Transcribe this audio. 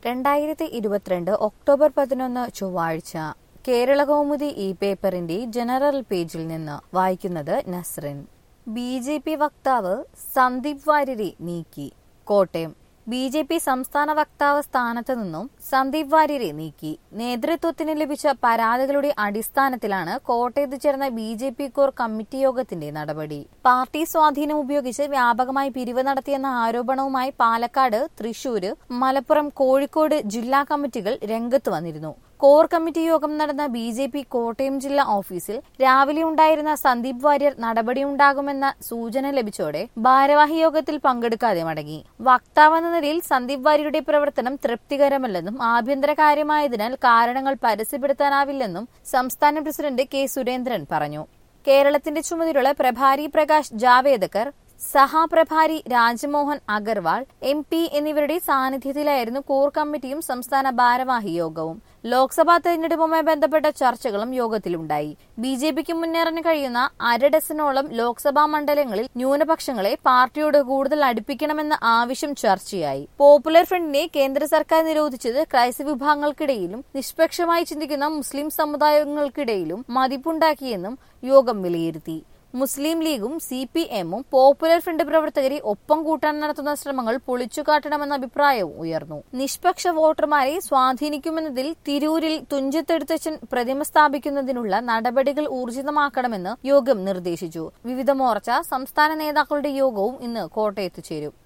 രണ്ടായിരത്തി ഇരുപത്തിരണ്ട് ഒക്ടോബർ പതിനൊന്ന് ചൊവ്വാഴ്ച കേരള കൗമുദി ഈ പേപ്പറിന്റെ ജനറൽ പേജിൽ നിന്ന് വായിക്കുന്നത് നസ്റിൻ ബി ജെ പി വക്താവ് സന്ദീപ് വാര്യരെ നീക്കി കോട്ടയം ബി ജെ പി സംസ്ഥാന വക്താവ് സ്ഥാനത്ത് നിന്നും സന്ദീപ് വാര്യരെ നീക്കി നേതൃത്വത്തിന് ലഭിച്ച പരാതികളുടെ അടിസ്ഥാനത്തിലാണ് കോട്ടയത്ത് ചേർന്ന B J P core committee യോഗത്തിന്റെ നടപടി പാർട്ടി സ്വാധീനം ഉപയോഗിച്ച് വ്യാപകമായി പിരിവ് നടത്തിയെന്ന ആരോപണവുമായി പാലക്കാട് തൃശൂര് മലപ്പുറം കോഴിക്കോട് ജില്ലാ കമ്മിറ്റികൾ രംഗത്ത് വന്നിരുന്നു കോർ കമ്മിറ്റി യോഗം നടന്ന ബി ജെ പി കോട്ടയം ജില്ലാ ഓഫീസിൽ രാവിലെ ഉണ്ടായിരുന്ന സന്ദീപ് വാര്യർ നടപടിയുണ്ടാകുമെന്ന സൂചന ലഭിച്ചോടെ ഭാരവാഹി യോഗത്തിൽ പങ്കെടുക്കാതെ മടങ്ങി വക്താവെന്ന നിലയിൽ സന്ദീപ് വാര്യരുടെ പ്രവർത്തനം തൃപ്തികരമല്ലെന്നും ആഭ്യന്തര കാര്യമായതിനാൽ കാരണങ്ങൾ പരസ്യപ്പെടുത്താനാവില്ലെന്നും സംസ്ഥാന പ്രസിഡന്റ് കെ സുരേന്ദ്രൻ പറഞ്ഞു കേരളത്തിന്റെ ചുമതലയുള്ള പ്രഭാരി പ്രകാശ് ജാവേദക്കർ സഹപ്രഭാരി രാജ്മോഹൻ അഗർവാൾ എം പി എന്നിവരുടെ സാന്നിധ്യത്തിലായിരുന്നു കോർ കമ്മിറ്റിയും സംസ്ഥാന ഭാരവാഹി യോഗവും ലോക്സഭാ തെരഞ്ഞെടുപ്പുമായി ബന്ധപ്പെട്ട ചർച്ചകളും യോഗത്തിലുണ്ടായി ബി ജെ പിക്ക് മുന്നേറാൻ കഴിയുന്ന അര ഡസനോളം ലോക്സഭാ മണ്ഡലങ്ങളിൽ ന്യൂനപക്ഷങ്ങളെ പാർട്ടിയോട് കൂടുതൽ അടുപ്പിക്കണമെന്ന ആവശ്യം ചർച്ചയായി പോപ്പുലർ ഫ്രണ്ടിനെ കേന്ദ്ര സർക്കാർ നിരോധിച്ചത് ക്രൈസ്തവ വിഭാഗങ്ങൾക്കിടയിലും നിഷ്പക്ഷമായി ചിന്തിക്കുന്ന മുസ്ലിം സമുദായങ്ങൾക്കിടയിലും മതിപ്പുണ്ടാക്കിയെന്നും യോഗം വിലയിരുത്തി മുസ്ലിം ലീഗും സി പി എമ്മും പോപ്പുലർ ഫ്രണ്ട് പ്രവർത്തകരെ ഒപ്പം കൂട്ടാൻ നടത്തുന്ന ശ്രമങ്ങൾ പൊളിച്ചുകാട്ടണമെന്ന അഭിപ്രായവും ഉയർന്നു നിഷ്പക്ഷ വോട്ടർമാരെ സ്വാധീനിക്കുമെന്നതിൽ തിരൂരിൽ തുഞ്ചത്തെടുത്തച്ഛൻ പ്രതിമ സ്ഥാപിക്കുന്നതിനുള്ള നടപടികൾ ഊർജിതമാക്കണമെന്ന് യോഗം നിർദ്ദേശിച്ചു വിവിധ മോർച്ച സംസ്ഥാന നേതാക്കളുടെ യോഗവും ഇന്ന് കോട്ടയത്ത് ചേരും